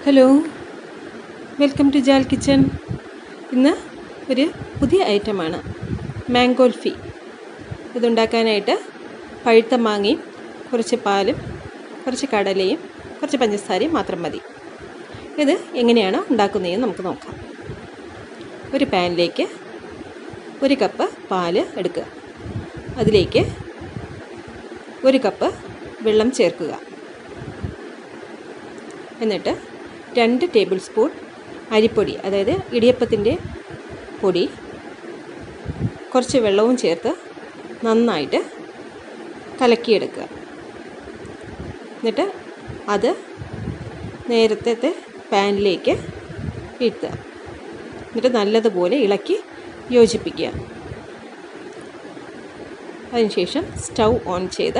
hello welcome to Jaal kitchen ഇന്ന് ഒരു പുതിയ ഐറ്റമാണ് മാംഗോൽഫി ഇതുണ്ടാക്കാനായിട്ട് പഴുത്ത മാങ്ങയും കുറച്ച് പാലും കുറച്ച് കടലയും കുറച്ച് പഞ്ചസാരയും മാത്രം മതി ഇത് എങ്ങനെയാണ് ഉണ്ടാക്കുന്നതെന്ന് നമുക്ക് നോക്കാം ഒരു പാനിലേക്ക് ഒരു കപ്പ് പാല് എടുക്കുക അതിലേക്ക് ഒരു കപ്പ് വെള്ളം ചേർക്കുക എന്നിട്ട് രണ്ട് ടേബിൾ സ്പൂൺ അരിപ്പൊടി അതായത് ഇടിയപ്പത്തിൻ്റെ പൊടി കുറച്ച് വെള്ളവും ചേർത്ത് നന്നായിട്ട് കലക്കിയെടുക്കുക എന്നിട്ട് അത് നേരത്തെ പാനിലേക്ക് ഇട്ടുക എന്നിട്ട് നല്ലതുപോലെ ഇളക്കി യോജിപ്പിക്കുക അതിനുശേഷം സ്റ്റൗ ഓൺ ചെയ്ത്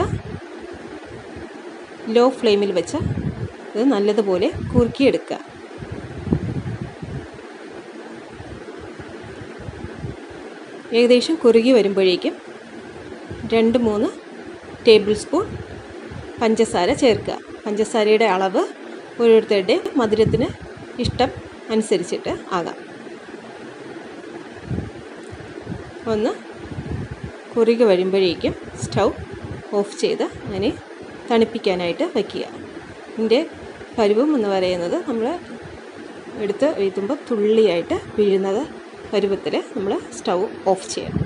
ലോ ഫ്ലെയിമിൽ വെച്ച് ഇത് നല്ലതുപോലെ കുറുക്കിയെടുക്കുക ഏകദേശം കുറുകി വരുമ്പോഴേക്കും രണ്ട് മൂന്ന് ടേബിൾ സ്പൂൺ പഞ്ചസാര ചേർക്കുക പഞ്ചസാരയുടെ അളവ് ഓരോരുത്തരുടെ മധുരത്തിന് ഇഷ്ടം അനുസരിച്ചിട്ട് ആകാം ഒന്ന് കുറുകി വരുമ്പോഴേക്കും സ്റ്റൗ ഓഫ് ചെയ്ത് അതിനെ തണുപ്പിക്കാനായിട്ട് വയ്ക്കുക ഇതിൻ്റെ പരുവം എന്ന് പറയുന്നത് നമ്മൾ എടുത്ത് എഴുതുമ്പോൾ തുള്ളിയായിട്ട് വീഴുന്നത് പരുവത്തിൽ നമ്മൾ സ്റ്റൗ ഓഫ് ചെയ്യണം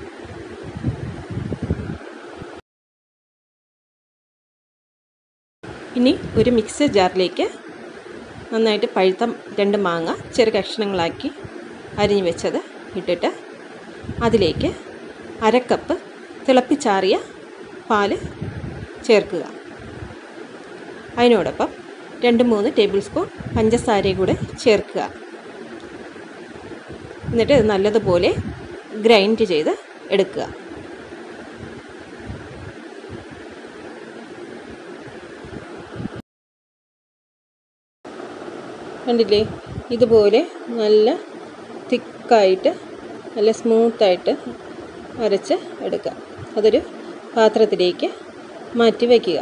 ഇനി ഒരു മിക്സർ ജാറിലേക്ക് നന്നായിട്ട് പഴുത്ത രണ്ട് മാങ്ങ ചെറു കഷ്ണങ്ങളാക്കി അരിഞ്ഞു വെച്ചത് ഇട്ടിട്ട് അതിലേക്ക് അരക്കപ്പ് തിളപ്പിച്ചാറിയ പാല് ചേർക്കുക അതിനോടൊപ്പം രണ്ട് മൂന്ന് ടേബിൾ സ്പൂൺ പഞ്ചസാരയും കൂടെ ചേർക്കുക എന്നിട്ട് ഇത് നല്ലതുപോലെ ഗ്രൈൻഡ് ചെയ്ത് എടുക്കുക കണ്ടില്ലേ ഇതുപോലെ നല്ല തിക്കായിട്ട് നല്ല സ്മൂത്തായിട്ട് അരച്ച് എടുക്കുക അതൊരു പാത്രത്തിലേക്ക് മാറ്റി വയ്ക്കുക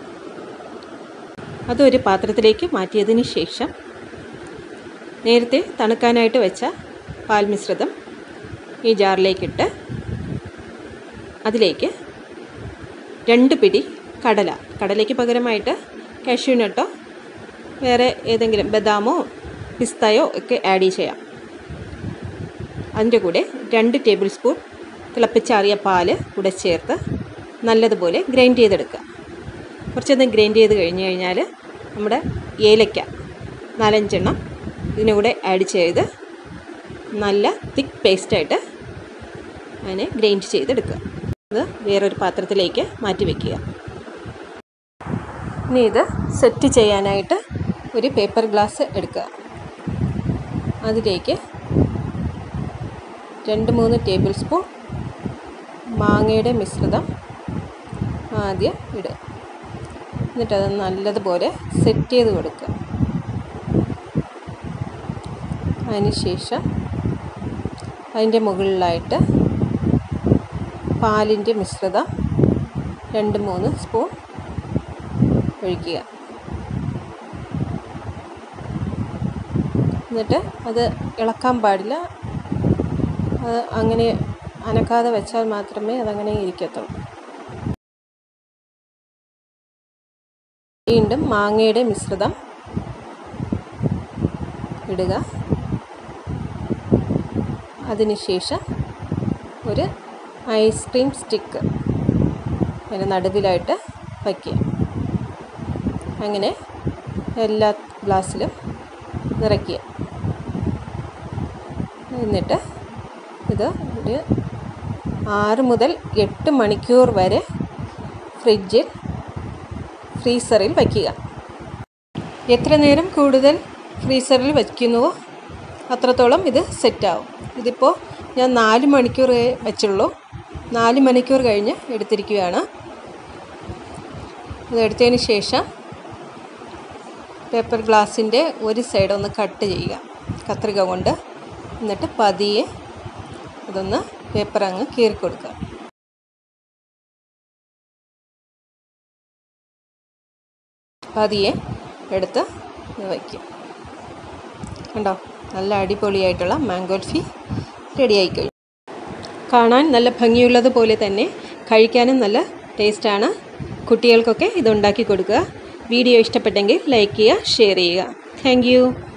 അതൊരു പാത്രത്തിലേക്ക് മാറ്റിയതിന് ശേഷം നേരത്തെ തണുക്കാനായിട്ട് വെച്ച പാൽ മിശ്രിതം ഈ ജാറിലേക്കിട്ട് അതിലേക്ക് രണ്ട് പിടി കടല കടലയ്ക്ക് പകരമായിട്ട് കാഷ്യൂ നട്ടോ വേറെ ഏതെങ്കിലും ബദാമോ പിസ്തയോ ഒക്കെ ആഡ് ചെയ്യാം അതിൻ്റെ കൂടെ രണ്ട് ടേബിൾ സ്പൂൺ തിളപ്പിച്ചാറിയ പാല് കൂടെ ചേർത്ത് നല്ലതുപോലെ ഗ്രൈൻഡ് ചെയ്തെടുക്കുക കുറച്ചൊന്ന് ഗ്രൈൻഡ് ചെയ്ത് കഴിഞ്ഞ് കഴിഞ്ഞാൽ നമ്മുടെ ഏലക്ക നാലഞ്ചെണ്ണം ഇതിനെ കൂടെ ആഡ് ചെയ്ത് നല്ല തിക്ക് പേസ്റ്റായിട്ട് അതിനെ ഗ്രൈൻഡ് ചെയ്തെടുക്കുക അത് വേറൊരു പാത്രത്തിലേക്ക് മാറ്റി വയ്ക്കുക ഇനി ഇത് സെറ്റ് ചെയ്യാനായിട്ട് ഒരു പേപ്പർ ഗ്ലാസ് എടുക്കുക അതിലേക്ക് രണ്ട് മൂന്ന് ടേബിൾ സ്പൂൺ മാങ്ങയുടെ മിശ്രിതം ആദ്യം ഇടുക എന്നിട്ടത് നല്ലതുപോലെ സെറ്റ് ചെയ്ത് കൊടുക്കുക അതിനുശേഷം അതിൻ്റെ മുകളിലായിട്ട് പാലിൻ്റെ മിശ്രിതം രണ്ട് മൂന്ന് സ്പൂൺ ഒഴിക്കുക എന്നിട്ട് അത് ഇളക്കാൻ പാടില്ല അത് അങ്ങനെ അനക്കാതെ വെച്ചാൽ മാത്രമേ അതങ്ങനെ ഇരിക്കത്തുള്ളൂ വീണ്ടും മാങ്ങയുടെ മിശ്രിതം ഇടുക അതിനുശേഷം ഒരു ഐസ്ക്രീം സ്റ്റിക്ക് അതിൻ്റെ നടുവിലായിട്ട് വയ്ക്കുക അങ്ങനെ എല്ലാ ഗ്ലാസ്സിലും നിറയ്ക്കുക എന്നിട്ട് ഇത് ഒരു ആറ് മുതൽ എട്ട് മണിക്കൂർ വരെ ഫ്രിഡ്ജിൽ ഫ്രീസറിൽ വയ്ക്കുക എത്ര നേരം കൂടുതൽ ഫ്രീസറിൽ വയ്ക്കുന്നുവോ അത്രത്തോളം ഇത് സെറ്റാവും ഇതിപ്പോൾ ഞാൻ നാല് മണിക്കൂർ വെച്ചുള്ളൂ നാല് മണിക്കൂർ കഴിഞ്ഞ് എടുത്തിരിക്കുകയാണ് ഇത് എടുത്തതിന് ശേഷം പേപ്പർ ഗ്ലാസിൻ്റെ ഒരു സൈഡ് ഒന്ന് കട്ട് ചെയ്യുക കത്രിക കൊണ്ട് എന്നിട്ട് പതിയെ അതൊന്ന് പേപ്പർ അങ്ങ് കീറിക്കൊടുക്കുക പതിയെ എടുത്ത് വയ്ക്കും കണ്ടോ നല്ല അടിപൊളിയായിട്ടുള്ള മാംഗോ ഫി റെഡിയായി കഴിഞ്ഞു കാണാൻ നല്ല ഭംഗിയുള്ളതുപോലെ തന്നെ കഴിക്കാനും നല്ല ടേസ്റ്റാണ് കുട്ടികൾക്കൊക്കെ ഇത് ഉണ്ടാക്കി കൊടുക്കുക വീഡിയോ ഇഷ്ടപ്പെട്ടെങ്കിൽ ലൈക്ക് ചെയ്യുക ഷെയർ ചെയ്യുക താങ്ക്